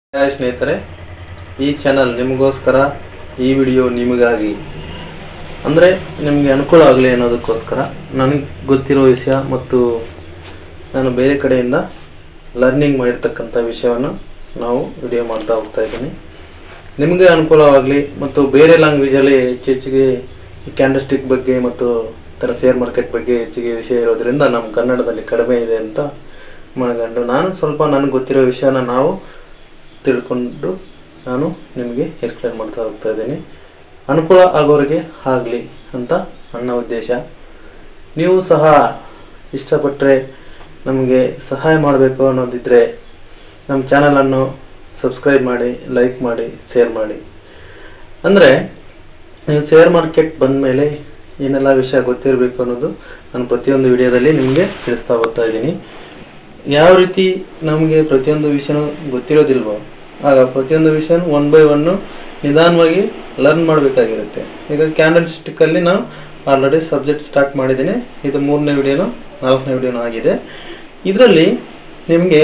hi ಸ್ನೇಹಿತರೆ ಈ channel ನಿಮಗೋಸ್ಕರ ಈ ವಿಡಿಯೋ ನಿಮಗಾಗಿ ಅಂದರೆ ನಿಮಗೆ ಅನುಕೂಲ ಆಗಲಿ ಅನ್ನೋದಕ್ಕೋಸ್ಕರ ನನಗೆ ಗೊತ್ತಿರೋ ವಿಷಯ ಮತ್ತು ನಾನು ಬೇರೆ ಕಡೆಯಿಂದ ಲರ್ನಿಂಗ್ ಮಾಡಿರ್ತಕ್ಕಂಥ ವಿಷಯವನ್ನು ನಾವು ವಿಡಿಯೋ ಮಾಡ್ತಾ ಹೋಗ್ತಾ ಇದ್ದೀನಿ ನಿಮಗೆ ಅನುಕೂಲವಾಗಲಿ ಮತ್ತು ಬೇರೆ ಲ್ಯಾಂಗ್ವೇಜಲ್ಲಿ ಹೆಚ್ಚು ಹೆಚ್ಚಿಗೆ ಈ ಕ್ಯಾಂಡಲ್ಸ್ಟಿಕ್ ಬಗ್ಗೆ ಮತ್ತು ಥರ ಶೇರ್ ಮಾರ್ಕೆಟ್ ಬಗ್ಗೆ ಹೆಚ್ಚಿಗೆ ವಿಷಯ ಇರೋದ್ರಿಂದ ನಮ್ಮ ಕನ್ನಡದಲ್ಲಿ ಕಡಿಮೆ ಇದೆ ಅಂತ ಮನಗಂಡು ನಾನು ಸ್ವಲ್ಪ ನನಗೆ ಗೊತ್ತಿರೋ ವಿಷಯನ ನಾವು ತಿಳ್ಕೊಂಡು ನಾನು ನಿಮಗೆ ಎಕ್ಸ್ಪ್ಲೇನ್ ಮಾಡ್ತಾ ಹೋಗ್ತಾ ಇದ್ದೀನಿ ಅನುಕೂಲ ಆಗೋರಿಗೆ ಆಗಲಿ ಅಂತ ನನ್ನ ಉದ್ದೇಶ ನೀವು ಸಹ ಇಷ್ಟಪಟ್ಟರೆ ನಮಗೆ ಸಹಾಯ ಮಾಡಬೇಕು ಅನ್ನೋದಿದ್ರೆ ನಮ್ಮ ಚಾನಲನ್ನು ಸಬ್ಸ್ಕ್ರೈಬ್ ಮಾಡಿ ಲೈಕ್ ಮಾಡಿ ಶೇರ್ ಮಾಡಿ ಅಂದರೆ ನೀವು ಶೇರ್ ಮಾರ್ಕೆಟ್ ಬಂದ ಮೇಲೆ ಏನೆಲ್ಲ ವಿಷಯ ಗೊತ್ತಿರಬೇಕು ಅನ್ನೋದು ನಾನು ಪ್ರತಿಯೊಂದು ವಿಡಿಯೋದಲ್ಲಿ ನಿಮಗೆ ತಿಳಿಸ್ತಾ ಹೋಗ್ತಾ ಇದ್ದೀನಿ ಯಾವ ರೀತಿ ನಮಗೆ ಪ್ರತಿಯೊಂದು ವಿಷಯನೂ ಗೊತ್ತಿರೋದಿಲ್ವೋ ಆಗ ಪ್ರತಿಯೊಂದು ವಿಷಯನೂ ಒನ್ ಬೈ ಒನ್ನು ನಿಧಾನವಾಗಿ ಲರ್ನ್ ಮಾಡಬೇಕಾಗಿರುತ್ತೆ ಈಗ ಕ್ಯಾಂಡಲ್ ಸ್ಟಿಕ್ಕಲ್ಲಿ ನಾವು ಆಲ್ರೆಡಿ ಸಬ್ಜೆಕ್ಟ್ ಸ್ಟಾರ್ಟ್ ಮಾಡಿದ್ದೀನಿ ಇದು ಮೂರನೇ ವಿಡಿಯೋನು ನಾಲ್ಕನೇ ವಿಡಿಯೋನು ಆಗಿದೆ ಇದರಲ್ಲಿ ನಿಮಗೆ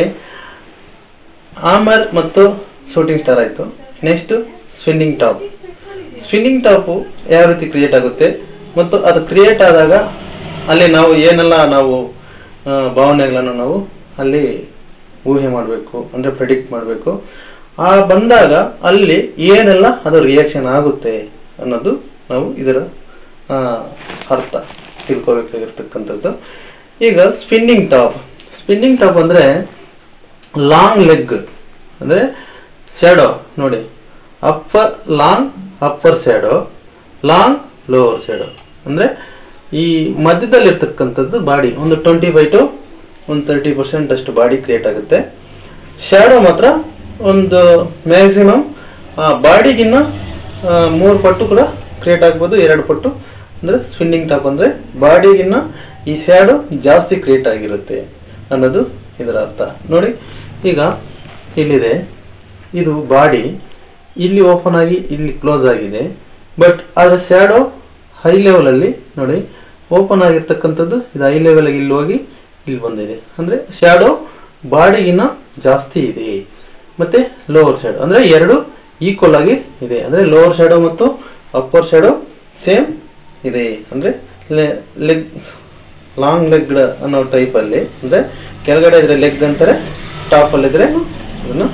ಆಮರ್ ಮತ್ತು ಶೂಟಿಂಗ್ ಸ್ಟಾರ್ ಆಯಿತು next spinning top spinning top ಯಾವ ರೀತಿ ಕ್ರಿಯೇಟ್ ಆಗುತ್ತೆ ಮತ್ತು ಅದು ಕ್ರಿಯೇಟ್ ಆದಾಗ ಅಲ್ಲಿ ನಾವು ಏನೆಲ್ಲ ನಾವು ಆ, ಭಾವನೆಗಳನ್ನು ನಾವು ಅಲ್ಲಿ ಊಹೆ ಮಾಡಬೇಕು ಅಂದರೆ ಪ್ರೆಡಿಕ್ಟ್ ಮಾಡಬೇಕು ಆ ಬಂದಾಗ ಅಲ್ಲಿ ಏನೆಲ್ಲ ಅದು ರಿಯಾಕ್ಷನ್ ಆಗುತ್ತೆ ಅನ್ನೋದು ನಾವು ಇದರ ಆ, ಅರ್ಥ ತಿಳ್ಕೋಬೇಕಾಗಿರ್ತಕ್ಕಂಥದ್ದು ಈಗ ಸ್ಪಿನ್ನಿಂಗ್ ಟಾಪ್ ಸ್ಪಿನ್ನಿಂಗ್ ಟಾಪ್ ಅಂದರೆ ಲಾಂಗ್ ಲೆಗ್ ಅಂದರೆ ಶ್ಯಾಡೋ ನೋಡಿ upper long upper shadow long lower shadow ಅಂದರೆ ಈ ಮಧ್ಯದಲ್ಲಿರ್ತಕ್ಕಂಥದ್ದು ಬಾಡಿ ಒಂದು ಟ್ವೆಂಟಿ ಫೈವ್ ಟು ಒಂದು ತರ್ಟಿ ಪರ್ಸೆಂಟ್ ಅಷ್ಟು ಬಾಡಿ ಕ್ರಿಯೇಟ್ ಆಗುತ್ತೆ ಶ್ಯಾಡೋ ಮಾತ್ರ ಒಂದು ಮ್ಯಾಕ್ಸಿಮಮ್ ಬಾಡಿಗಿನ್ನ ಮೂರು ಪಟ್ಟು ಕೂಡ ಕ್ರಿಯೇಟ್ ಆಗ್ಬೋದು ಎರಡು ಪಟ್ಟು ಅಂದರೆ ಸ್ವಿನ್ನಿಂಗ್ ಟಾಪ್ ಅಂದರೆ ಬಾಡಿಗಿನ್ನ ಈ ಶ್ಯಾಡೋ ಜಾಸ್ತಿ ಕ್ರಿಯೇಟ್ ಆಗಿರುತ್ತೆ ಅನ್ನೋದು ಇದರ ಅರ್ಥ ನೋಡಿ ಈಗ ಇಲ್ಲಿದೆ ಇದು ಬಾಡಿ ಇಲ್ಲಿ ಓಪನ್ ಆಗಿ ಇಲ್ಲಿ ಕ್ಲೋಸ್ ಆಗಿದೆ ಬಟ್ ಅದರ ಶ್ಯಾಡೋ ಹೈ ಲೆವೆಲಲ್ಲಿ ನೋಡಿ ಓಪನ್ ಆಗಿರ್ತಕ್ಕಂಥದ್ದು ಇದು ಹೈ ಲೆವೆಲ್ ಇಲ್ಲಿ ಹೋಗಿ ಇಲ್ಲಿ ಬಂದಿದೆ ಅಂದ್ರೆ ಶ್ಯಾಡೋ ಬಾಡಿಗಿನ್ನ ಜಾಸ್ತಿ ಇದೆ ಮತ್ತೆ ಲೋವರ್ ಶ್ಯಾಡೋ ಅಂದ್ರೆ ಎರಡು ಈಕ್ವಲ್ ಆಗಿ ಇದೆ ಅಂದ್ರೆ ಲೋವರ್ ಶ್ಯಾಡೋ ಮತ್ತು ಅಪ್ಪರ್ ಶ್ಯಾಡೋ ಸೇಮ್ ಇದೆ ಅಂದ್ರೆ ಲೆಗ್ ಲಾಂಗ್ ಲೆಗ್ ಅನ್ನೋ ಟೈಪ್ ಅಲ್ಲಿ ಅಂದ್ರೆ ಕೆಳಗಡೆ ಇದ್ರೆ ಲೆಗ್ ಅಂತಾರೆ ಟಾಪ್ ಅಲ್ಲಿ ಇದ್ರೆ ಅದನ್ನ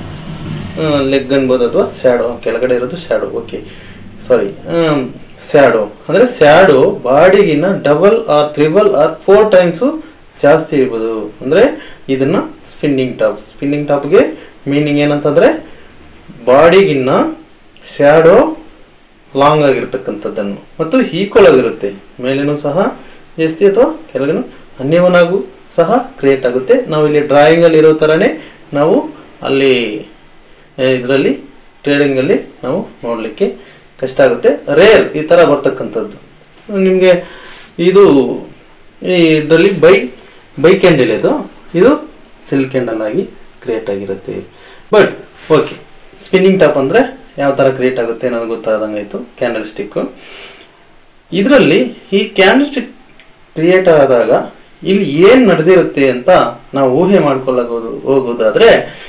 ಲೆಗ್ ಅನ್ಬೋದು ಅಥವಾ ಸ್ಯಾಡೋ ಕೆಳಗಡೆ ಇರೋದು ಸ್ಯಾಡೋ ಓಕೆ ಸಾರಿ ಸ್ಯಾಡೋ ಅಂದ್ರೆ ಸ್ಯಾಡೋ ಬಾಡಿಗಿನ double or triple or four times ಜಾಸ್ತಿ ಇರ್ಬೋದು ಅಂದ್ರೆ ಇದನ್ನ ಸ್ಪಿನ್ನಿಂಗ್ ಟಾಪ್ ಸ್ಪಿನ್ನಿಂಗ್ ಟಾಪ್ಗೆ ಮೀನಿಂಗ್ ಏನಂತಂದ್ರೆ ಬಾಡಿಗಿನ್ನ ಸ್ಯಾಡೋ ಲಾಂಗ್ ಆಗಿರ್ತಕ್ಕಂಥದ್ದನ್ನು ಮತ್ತು ಈಕ್ವಲ್ ಆಗಿರುತ್ತೆ ಮೇಲೇನೂ ಸಹ ಜಾಸ್ತಿ ಅಥವಾ ಕೆಳಗೇನು ಅನ್ಯವನಾಗೂ ಸಹ ಕ್ರಿಯೇಟ್ ಆಗುತ್ತೆ ನಾವು ಇಲ್ಲಿ ಡ್ರಾಯಿಂಗ್ ಅಲ್ಲಿ ಇರೋ ತರನೇ ನಾವು ಅಲ್ಲಿ ಇದರಲ್ಲಿ ಟ್ರೇಡಿಂಗ್ ಅಲ್ಲಿ ನಾವು ನೋಡ್ಲಿಕ್ಕೆ ಕಷ್ಟ ಆಗುತ್ತೆ ರೇರ್ ಈ ತರ ಬರ್ತಕ್ಕಂಥದ್ದು ನಿಮ್ಗೆ ಇದು ಈ ಇದರಲ್ಲಿ ಬೈ ಬೈ ಕ್ಯಾಂಡಲ್ ಇದು ಇದು ಸಿಲ್ಕ್ ಕ್ಯಾಂಡಲ್ ಆಗಿ ಕ್ರಿಯೇಟ್ ಆಗಿರುತ್ತೆ ಬಟ್ ಓಕೆ ಸ್ಪಿನ್ನಿಂಗ್ ಟಾಪ್ ಅಂದ್ರೆ ಯಾವ ತರ ಕ್ರಿಯೇಟ್ ಆಗುತ್ತೆ ನನಗೆ ಗೊತ್ತಾದಂಗಾಯ್ತು ಕ್ಯಾಂಡಲ್ ಸ್ಟಿಕ್ ಇದರಲ್ಲಿ ಈ ಕ್ಯಾಂಡಲ್ ಸ್ಟಿಕ್ ಕ್ರಿಯೇಟ್ ಆದಾಗ ಇಲ್ಲಿ ಏನ್ ನಡೆದಿರುತ್ತೆ ಅಂತ ನಾವು ಊಹೆ ಮಾಡ್ಕೊಳ್ಳಬಹುದು ಹೋಗೋದಾದ್ರೆ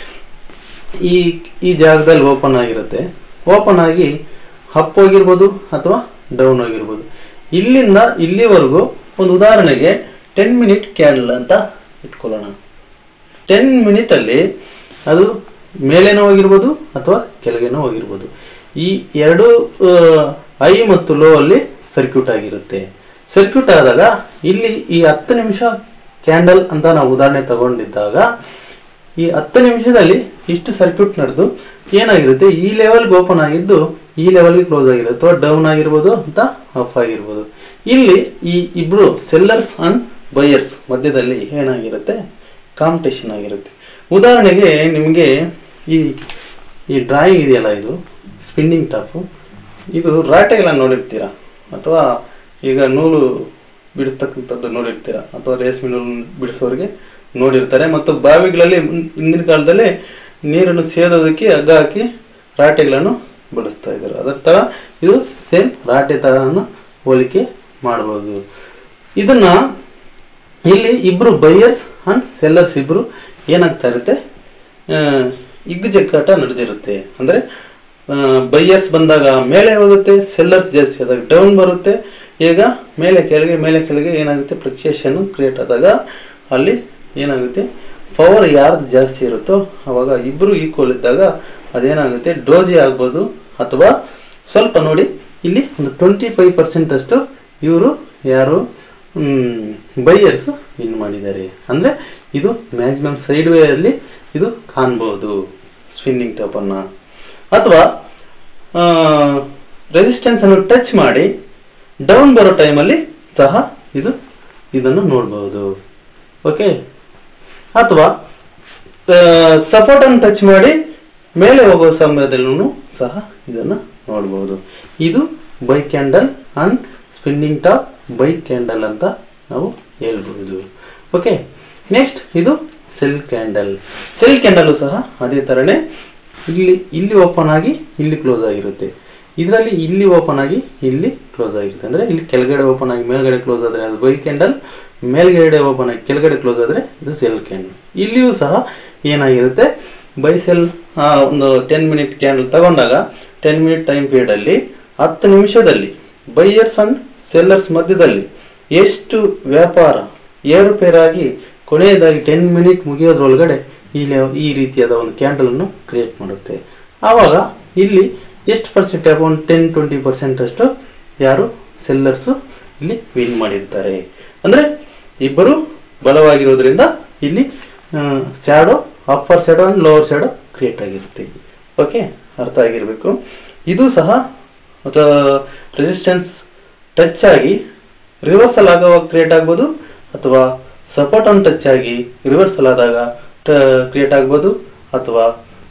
ಈ ಈ ಜಾಗದಲ್ಲಿ ಓಪನ್ ಆಗಿರುತ್ತೆ ಓಪನ್ ಆಗಿ ಅಪ್ ಹೋಗಿರ್ಬೋದು ಅಥವಾ ಡೌನ್ ಆಗಿರ್ಬೋದು ಇಲ್ಲಿಂದ ಇಲ್ಲಿವರೆಗೂ ಒಂದು ಉದಾಹರಣೆಗೆ ಟೆನ್ ಮಿನಿಟ್ ಕ್ಯಾಂಡಲ್ ಅಂತ ಇಟ್ಕೊಳ್ಳೋಣ ಟೆನ್ ಮಿನಿಟ್ ಅಲ್ಲಿ ಅದು ಮೇಲೇನೋ ಹೋಗಿರ್ಬೋದು ಅಥವಾ ಕೆಳಗೇನೋ ಹೋಗಿರ್ಬೋದು ಈ ಎರಡು ಐ ಮತ್ತು ಲೋ ಅಲ್ಲಿ ಸರ್ಕ್ಯೂಟ್ ಆಗಿರುತ್ತೆ ಸರ್ಕ್ಯೂಟ್ ಆದಾಗ ಇಲ್ಲಿ ಈ ಹತ್ತು ನಿಮಿಷ ಕ್ಯಾಂಡಲ್ ಅಂತ ನಾವು ಉದಾಹರಣೆ ತಗೊಂಡಿದ್ದಾಗ ಈ ಹತ್ತು ನಿಮಿಷದಲ್ಲಿ ಇಷ್ಟು ಸರ್ಕ್ಯೂಟ್ ನಡೆದು ಏನಾಗಿರುತ್ತೆ ಈ ಲೆವೆಲ್ಗೆ ಓಪನ್ ಆಗಿದ್ದು ಈ ಲೆವೆಲ್ಗೆ ಕ್ಲೋಸ್ ಆಗಿರುತ್ತೆ ಅಥವಾ ಡೌನ್ ಆಗಿರ್ಬೋದು ಅಂತ ಅಪ್ ಆಗಿರ್ಬೋದು ಇಲ್ಲಿ ಈ ಇಬ್ರು ಸೆಲ್ಲರ್ಸ್ ಅಂಡ್ ಬಯರ್ಸ್ ಮಧ್ಯದಲ್ಲಿ ಏನಾಗಿರುತ್ತೆ ಕಾಂಪಿಟೇಷನ್ ಆಗಿರುತ್ತೆ ಉದಾಹರಣೆಗೆ ನಿಮಗೆ ಈ ಈ ಡ್ರಾಯಿಂಗ್ ಇದೆಯಲ್ಲ ಇದು ಸ್ಪಿನ್ನಿಂಗ್ ಟಾಪು ಇದು ರಾಟೆಗೆಲ್ಲ ನೋಡಿರ್ತೀರಾ ಅಥವಾ ಈಗ ನೂಲು ಬಿಡಿಸ್ತಕ್ಕಂಥದ್ದು ನೋಡಿರ್ತೀರಾ ಅಥವಾ ರೇಷ್ಮೆ ನೂಲು ಬಿಡಿಸೋರಿಗೆ ನೋಡಿರ್ತಾರೆ ಮತ್ತು ಬಾವಿಗಳಲ್ಲಿ ಮುನ್- ಹಿಂದಿನ ಕಾಲದಲ್ಲಿ ನೀರನ್ನು ಸೇದೋದಕ್ಕೆ ಹಗ್ಗ ಹಾಕಿ ರಾಟೆಗಳನ್ನು ಬಳಸ್ತಾ ಇದ್ದಾರೆ ಅದರ ತರ ಇದು ಸೇಮ್ ರಾಟೆ ತರನ ಹೋಲಿಕೆ ಮಾಡಬಹುದು ಇದನ್ನ ಇಲ್ಲಿ ಇಬ್ರು ಬೈಯರ್ಸ್ ಅಂಡ್ ಸೆಲ್ಲರ್ಸ್ ಇಬ್ರು ಏನಾಗ್ತಾ ಇರುತ್ತೆ ಆ, ಇಗ್ಗುಜಗ್ಗಾಟ ನಡೆದಿರುತ್ತೆ ಅಂದ್ರೆ ಬೈಯರ್ಸ್ ಬಂದಾಗ ಮೇಲೆ ಹೋಗುತ್ತೆ ಸೆಲ್ಲರ್ಸ್ ಜಾಸ್ತಿ ಆದಾಗ ಡೌನ್ ಬರುತ್ತೆ ಈಗ ಮೇಲೆ ಕೆಳಗೆ ಮೇಲೆ ಕೆಳಗೆ ಏನಾಗುತ್ತೆ ಫ್ಲಕ್ಚುಯೇಷನ್ ಕ್ರಿಯೇಟ್ ಆದಾಗ ಅಲ್ಲಿ ಏನಾಗುತ್ತೆ ಪವರ್ ಯಾರ್ದು ಜಾಸ್ತಿ ಇರುತ್ತೋ ಅವಾಗ ಇಬ್ರು ಈಕ್ವಲ್ ಇದ್ದಾಗ ಅದೇನಾಗುತ್ತೆ ಡೋಜಿ ಆಗ್ಬೋದು ಅಥವಾ ಸ್ವಲ್ಪ ನೋಡಿ ಇಲ್ಲಿ ಒಂದು ಟ್ವೆಂಟಿ ಫೈವ್ ಪರ್ಸೆಂಟ್ ಅಷ್ಟು ಇವರು ಯಾರು ಬೈಯರ್ಸ್ ವಿನ್ ಮಾಡಿದ್ದಾರೆ ಅಂದ್ರೆ ಇದು ಮ್ಯಾಕ್ಸಿಮಮ್ ಸೈಡ್ ವೇ ಅಲ್ಲಿ ಇದು ಕಾಣ್ಬೋದು ಸ್ಪಿನ್ನಿಂಗ್ ಟಾಪ್ ಅನ್ನ ಅಥವಾ ರೆಸಿಸ್ಟೆನ್ಸ್ ಅನ್ನು ಟಚ್ ಮಾಡಿ ಡೌನ್ ಬರೋ ಟೈಮಲ್ಲಿ ಸಹ ಇದು ಇದನ್ನು ನೋಡಬಹುದು ಓಕೆ ಅಥವಾ ಸಪೋರ್ಟ್ ಅನ್ನು ಟಚ್ ಮಾಡಿ ಮೇಲೆ ಹೋಗುವ ಸಮಯದಲ್ಲೂ ಸಹ ಇದನ್ನು ನೋಡಬಹುದು ಇದು buy candle and spinning top buy candle ಅಂತ ನಾವು ಹೇಳ್ಬಹುದು ಓಕೆ ನೆಕ್ಸ್ಟ್ ಇದು ಸೆಲ್ ಕ್ಯಾಂಡಲ್ ಸೆಲ್ ಕ್ಯಾಂಡಲ್ ಸಹ ಅದೇ ತರನೇ ಇಲ್ಲಿ ಇಲ್ಲಿ ಓಪನ್ ಆಗಿ ಇಲ್ಲಿ ಕ್ಲೋಸ್ ಆಗಿರುತ್ತೆ ಇದರಲ್ಲಿ ಇಲ್ಲಿ ಓಪನ್ ಆಗಿ ಇಲ್ಲಿ ಕ್ಲೋಸ್ ಆಗಿರುತ್ತೆ ಅಂದ್ರೆ ಇಲ್ಲಿ ಕೆಳಗಡೆ ಓಪನ್ ಆಗಿ ಮೇಲ್ಗಡೆ ಕ್ಲೋಸ್ ಆದ್ರೆ ಅದು ಬೈ ಕ್ಯಾಂಡಲ್ ಮೇಲ್ಗಡೆ ಓಪನ್ ಆಗಿ ಕೆಳಗಡೆ ಕ್ಲೋಸ್ ಆದ್ರೆ ಇದು ಸೆಲ್ ಕ್ಯಾಂಡಲ್ ಇಲ್ಲಿಯೂ ಸಹ ಏನಾಗಿರುತ್ತೆ ಬೈ ಸೆಲ್ ಒಂದು ಟೆನ್ ಮಿನಿಟ್ ಕ್ಯಾಂಡಲ್ ತಗೊಂಡಾಗ ಟೆನ್ ಮಿನಿಟ್ ಟೈಮ್ ಪೀರಿಯಡ್ ಅಲ್ಲಿ ಹತ್ತು ನಿಮಿಷದಲ್ಲಿ ಬೈಯರ್ಸ್ ಅಂಡ್ ಸೆಲ್ಲರ್ಸ್ ಮಧ್ಯದಲ್ಲಿ ಎಷ್ಟು ವ್ಯಾಪಾರ ಏರುಪೇರಾಗಿ ಕೊನೆಯದಾಗಿ ಟೆನ್ ಮಿನಿಟ್ ಮುಗಿಯೋದ್ರೊಳಗಡೆ ಇಲ್ಲಿ ಈ ರೀತಿಯಾದ ಒಂದು ಕ್ಯಾಂಡಲ್ ಅನ್ನು ಕ್ರಿಯೇಟ್ ಮಾಡುತ್ತೆ ಆವಾಗ ಇಲ್ಲಿ ಎಷ್ಟು percent about ten twenty percent ಅಷ್ಟು ಯಾರು ಸೆಲ್ಲರ್ಸ್ ಇಲ್ಲಿ ವಿನ್ ಮಾಡಿರ್ತಾರೆ ಅಂದ್ರೆ ಇಬ್ಬರು ಬಲವಾಗಿರೋದ್ರಿಂದ ಇಲ್ಲಿ shadow upper shadow and lower shadow create ಆಗಿರುತ್ತೆ ಓಕೆ ಅರ್ಥ ಆಗಿರಬೇಕು ಇದು ಸಹ ರೆಸಿಸ್ಟೆನ್ಸ್ ಟಚ್ ಆಗಿ ರಿವರ್ಸಲ್ ಆಗುವಾಗ ಕ್ರಿಯೇಟ್ ಆಗ್ಬೋದು ಅಥವಾ ಸಪೋರ್ಟ್ ಅನ್ನು ಟಚ್ ಆಗಿ ರಿವರ್ಸಲ್ ಆದಾಗ ಕ್ರಿಯೇಟ್ ಆಗ್ಬೋದು ಅಥವಾ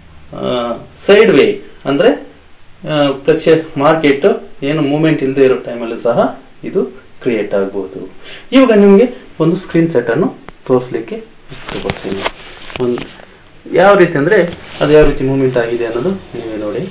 ಸೈಡ್ ವೇ ಅಂದ್ರೆ ಪ್ಲಕ್ಚರ್ ಮಾರ್ಕೆಟ್ ಏನು ಮೂವ್ಮೆಂಟ್ ಇಲ್ಲದೆ ಇರೋ ಟೈಮಲ್ಲೂ ಸಹ ಇದು ಕ್ರಿಯೇಟ್ ಆಗ್ಬೋದು ಇವಾಗ ನಿಮಗೆ ಒಂದು ಸ್ಕ್ರೀನ್ ಸೆಟ್ ಅನ್ನು ತೋರಿಸ್ಲಿಕ್ಕೆ ಇಷ್ಟಪಡ್ತೀನಿ ಒಂದು ಯಾವ ರೀತಿ ಅಂದ್ರೆ ಅದು ಯಾವ ರೀತಿ ಮೂವ್ಮೆಂಟ್ ಆಗಿದೆ ಅನ್ನೋದು ನೀವೇ ನೋಡಿ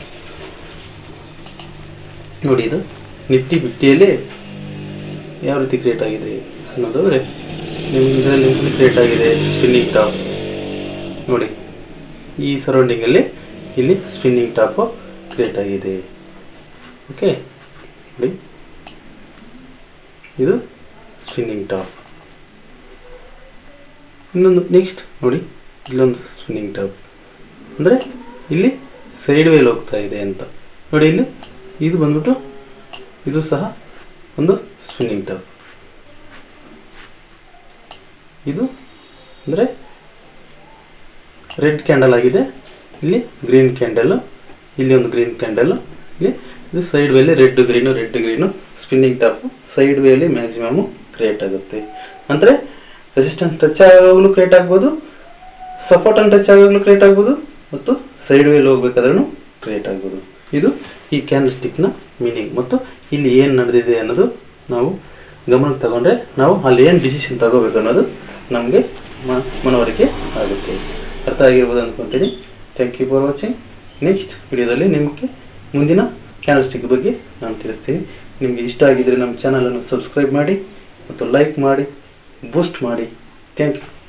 ನೋಡಿ ಇದು ನಿಫ್ಟಿ ಬಿಟ್ಟಿಯಲ್ಲಿ ಯಾವ ರೀತಿ ಕ್ರಿಯೇಟ್ ಆಗಿದೆ ಅನ್ನೋದಾದ್ರೆ ನಿಮ್ಗೆ ಇದರಲ್ಲಿ ಕ್ರಿಯೇಟ್ ಆಗಿದೆ ಸ್ಪಿನ್ನಿಂಗ್ ಟಾಪ್ ನೋಡಿ ಈ ಸರೌಂಡಿಂಗ್ ಅಲ್ಲಿ ಇಲ್ಲಿ ಸ್ಪಿನ್ನಿಂಗ್ ಟಾಪ್ ಕ್ರಿಯೇಟ್ ಆಗಿದೆ ಓಕೆ ನೋಡಿ ಇದು ಸ್ಪಿನ್ನಿಂಗ್ ಟಾಪ್ ಇನ್ನೊಂದು ನೆಕ್ಸ್ಟ್ ನೋಡಿ ಇಲ್ಲೊಂದು ಸ್ಪಿನ್ನಿಂಗ್ ಟಾಪ್ ಅಂದ್ರೆ ಇಲ್ಲಿ ಸೈಡ್ ವೇಲ್ ಹೋಗ್ತಾ ಇದೆ ಅಂತ ನೋಡಿ ಇಲ್ಲಿ ಇದು ಬಂದ್ಬಿಟ್ಟು ಇದು ಸಹ ಒಂದು ಸ್ಪಿನ್ನಿಂಗ್ ಟಾಪ್ ಇದು ಅಂದ್ರೆ ರೆಡ್ ಕ್ಯಾಂಡಲ್ ಆಗಿದೆ ಇಲ್ಲಿ ಗ್ರೀನ್ ಕ್ಯಾಂಡಲ್ ಇಲ್ಲಿ ಒಂದು ಗ್ರೀನ್ ಕ್ಯಾಂಡಲ್ ಇಲ್ಲಿ ಇದು ಸೈಡ್ ವೇಲಿ red green red green spinning top side ವೇಲಿ ಮ್ಯಾಕ್ಸಿಮಮ್ ಕ್ರಿಯೇಟ್ ಆಗುತ್ತೆ ಅಂದ್ರೆ ರೆಸಿಸ್ಟೆನ್ಸ್ ಟಚ್ ಆಗೋಗ್ಲೂ ಕ್ರಿಯೇಟ್ ಆಗ್ಬೋದು ಸಪೋರ್ಟ್ ಅನ್ನು ಟಚ್ ಆಗೋಗ್ಲೂ ಕ್ರಿಯೇಟ್ ಆಗ್ಬೋದು ಮತ್ತು ಸೈಡ್ ವೇಲ್ ಹೋಗ್ಬೇಕಾದ್ರೂ ಕ್ರಿಯೇಟ್ ಆಗ್ಬೋದು ಇದು ಈ ಕ್ಯಾಂಡಲ್ ಸ್ಟಿಕ್ ನ ಮೀನಿಂಗ್ ಮತ್ತು ಇಲ್ಲಿ ಏನ್ ನಡೆದಿದೆ ಅನ್ನೋದು ನಾವು ಗಮನಕ್ಕೆ ತಗೊಂಡ್ರೆ ನಾವು ಅಲ್ಲಿ ಏನ್ ಡಿಸಿಷನ್ ತಗೋಬೇಕು ಅನ್ನೋದು ನಮಗೆ ಮನವರಿಕೆ ಆಗುತ್ತೆ ಅರ್ಥ ಆಗಿರ್ಬೋದು ಅನ್ಕೊಂತೀನಿ thank you for watching next ವಿಡಿಯೋದಲ್ಲಿ ನಿಮಗೆ ಮುಂದಿನ ಕ್ಯಾನಲ್ ಸ್ಟಿಕ್ ಬಗ್ಗೆ ನಾನು ತಿಳಿಸ್ತೀನಿ ನಿಮಗೆ ಇಷ್ಟ ಆಗಿದ್ರೆ ನಮ್ಮ ಚಾನಲನ್ನು ಸಬ್ಸ್ಕ್ರೈಬ್ ಮಾಡಿ ಮತ್ತು ಲೈಕ್ ಮಾಡಿ ಬೂಸ್ಟ್ ಮಾಡಿ ಥ್ಯಾಂಕ್ ಯು